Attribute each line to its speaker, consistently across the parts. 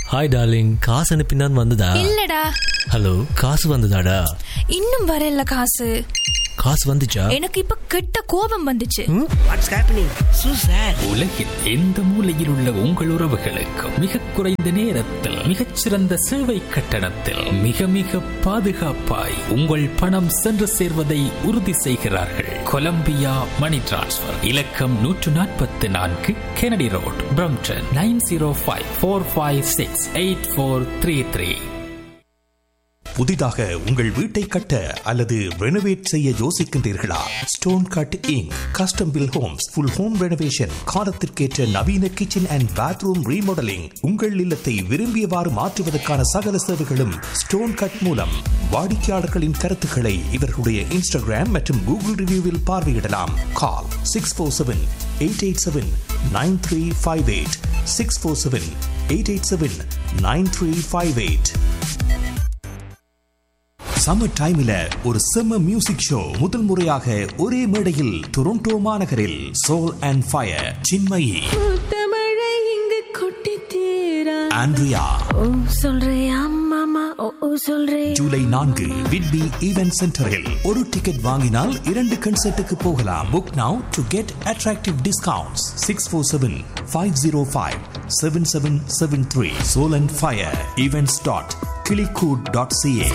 Speaker 1: hi darling காசு அனுப்பினான் வந்ததா
Speaker 2: இல்லடா
Speaker 1: ஹலோ காசு வந்ததாடா
Speaker 2: இன்னும் வரல காசு
Speaker 1: காசு வந்துச்சா
Speaker 2: எனக்கு இப்ப கெட்ட கோபம் வந்துச்சு
Speaker 3: வாட்ஸ் ஹேப்பனிங் சூ சார்
Speaker 4: உலகில் எந்த மூலையில் உள்ள உங்கள் உறவுகளுக்கும் மிக குறைந்த நேரத்தில் மிகச்சிறந்த சேவை கட்டணத்தில் மிக மிக பாதுகாப்பாய் உங்கள் பணம் சென்று சேர்வதை உறுதி செய்கிறார்கள் கொலம்பியா மணி டிரான்ஸ்ஃபர் இலக்கம் நூற்று நாற்பத்தி நான்கு Kennedy road Brampton nine zero five four five six eight four three three
Speaker 5: புதிதாக உங்கள் வீட்டை கட்ட அல்லது ரெனோவேட் செய்ய யோசிக்கின்றீர்களா stone cut inc custom built homes full home renovation காலத்திற்கேற்ற நவீன கிச்சன் அண்ட் பாத்ரூம் ரீமாடலிங் உங்கள் இல்லத்தை விரும்பியவாறு மாற்றுவதற்கான சகல சேவைகளும் ஸ்டோன் கட் மூலம் வாடிக்கையாளர்களின் கருத்துக்களை இவர்களுடைய இன்ஸ்டாகிராம் மற்றும் கூகுள் ரிவ்யூவில் பார்வையிடலாம் call six four seven eight eight seven nine three five eight six four seven eight eight seven nine three five eight summer டைம்ல ஒரு செம்ம மியூசிக் ஷோ முதல் முறையாக ஒரே மேடையில் டொரண்டோ மாநகரில் சோல் அண்ட் ஃபயர் சின்மயி
Speaker 6: தமிழை இங்கு கொட்டி தீரா
Speaker 5: ஆண்ட்ரியா
Speaker 6: ஓ சொல்றியா மாமா ஓ ஓ சொல்றே
Speaker 5: ஜூலை நான்கு விட்பி ஈவென்ட் சென்டரில் ஒரு டிக்கெட் வாங்கினால் இரண்டு கன்சர்ட்டுக்கு போகலாம் book now to get attractive discounts six four seven five zero five seven seven seven three soul and fire events dot கிளிகூட் டாட் சிஏ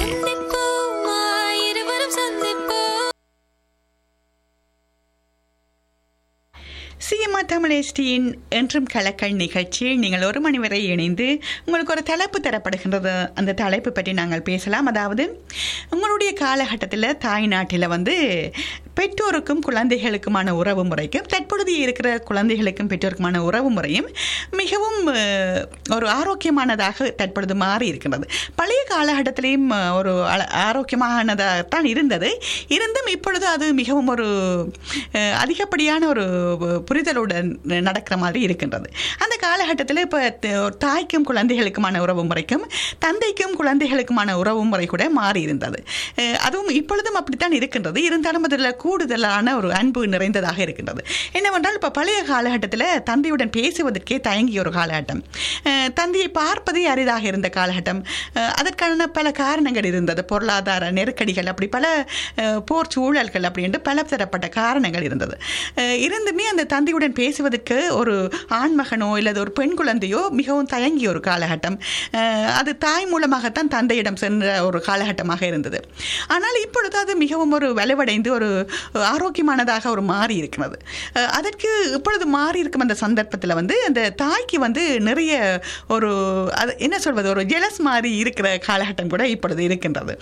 Speaker 7: சிஎம்ஆ தமிழ் எஸ்டியின் என்றும் கலக்கல் நிகழ்ச்சியில் நீங்கள் ஒரு மணி வரை இணைந்து உங்களுக்கு ஒரு தலைப்பு தரப்படுகின்றது அந்த தலைப்பு பற்றி நாங்கள் பேசலாம் அதாவது உங்களுடைய காலகட்டத்தில் தாய் நாட்டில் வந்து பெற்றோருக்கும் குழந்தைகளுக்குமான உறவு முறைக்கும் தற்பொழுது இருக்கிற குழந்தைகளுக்கும் பெற்றோருக்குமான உறவு முறையும் மிகவும் அஹ், ஒரு ஆரோக்கியமானதாக தற்பொழுது மாறி இருக்கின்றது பழைய காலகட்டத்திலேயும் அஹ், ஒரு அல- ஆரோக்கியமானதாகத்தான் இருந்தது இருந்தும் இப்பொழுது அது மிகவும் ஒரு அஹ், அதிகப்படியான ஒரு புரிதலுடன் நடக்கிற மாதிரி இருக்கின்றது அந்த காலகட்டத்தில் இப்போ தாய்க்கும் குழந்தைகளுக்குமான உறவு முறைக்கும் தந்தைக்கும் குழந்தைகளுக்குமான உறவு முறை கூட மாறி இருந்தது அஹ், அதுவும் இப்பொழுதும் அப்படித்தான் இருக்கின்றது இருந்தாலும் அதில் கூடுதலான ஒரு அன்பு நிறைந்ததாக இருக்கின்றது என்னவென்றால் இப்போ பழைய காலகட்டத்தில் தந்தையுடன் பேசுவதற்கே தயங்கிய ஒரு காலகட்டம் அஹ், தந்தையை பார்ப்பதே அரிதாக இருந்த காலகட்டம் அஹ், அதற்கான பல காரணங்கள் இருந்தது பொருளாதார நெருக்கடிகள் அப்படி பல அஹ், போர் சூழல்கள் அப்படின்ட்டு பல தரப்பட்ட காரணங்கள் இருந்தது அஹ், இருந்துமே அந்த தந்தையுடன் பேசுவதற்கு ஒரு ஆண்மகனோ இல்லது ஒரு பெண் குழந்தையோ மிகவும் தயங்கிய ஒரு காலகட்டம் அஹ், அது தாய் மூலமாகத்தான் தந்தையிடம் சென்ற ஒரு காலகட்டமாக இருந்தது ஆனால் இப்பொழுது அது மிகவும் ஒரு வலுவடைந்து ஒரு ஆரோக்கியமானதாக ஒரு மாறி இருக்கிறது அஹ், அதற்கு இப்பொழுது மாறி இருக்கும் அந்த சந்தர்ப்பத்தில் வந்து அந்த தாய்க்கு வந்து நிறைய ஒரு அது என்ன சொல்வது ஒரு ஜெலஸ் மாதிரி இருக்கிற காலகட்டம் கூட இப்பொழுது இருக்கின்றது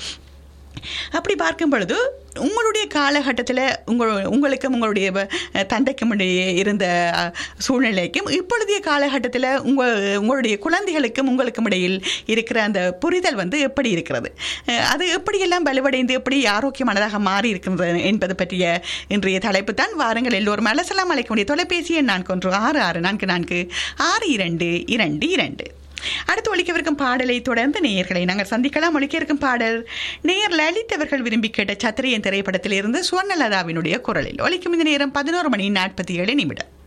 Speaker 7: அப்படி பார்க்கும் பொழுது உங்களுடைய காலகட்டத்தில் உங்கள் உங்களுக்கும் உங்களுடைய அஹ், தந்தைக்கும் இடையே இருந்த அஹ், சூழ்நிலைக்கும் இப்பொழுதைய காலகட்டத்தில் உங்கள் உங்களுடைய குழந்தைகளுக்கும் உங்களுக்கும் இடையில் இருக்கிற அந்த புரிதல் வந்து எப்படி இருக்கிறது அஹ், அது எப்படியெல்லாம் வலுவடைந்து எப்படி ஆரோக்கியமானதாக மாறி இருக்கின்றது என்பது பற்றிய இன்றைய தலைப்பு தான் வாருங்கள் எல்லோரும் அலசலாம் அழைக்கக்கூடிய தொலைபேசி எண் நான்கு ஒன்று ஆறு ஆறு நான்கு நான்கு ஆறு இரண்டு இரண்டு இரண்டு அடுத்து ஒழிக்கவிருக்கும் பாடலை தொடர்ந்து நேயர்களை நாங்கள் சந்திக்கலாம் ஒழிக்க இருக்கும் பாடல் நேயர் லலித் அவர்கள் விரும்பி கேட்ட சத்திரியன் திரைப்படத்தில் இருந்து சுவர்ணலதாவினுடைய குரலில் ஒழிக்கும் இந்த நேரம் பதினோரு மணி நாற்பத்தி ஏழு நிமிடம்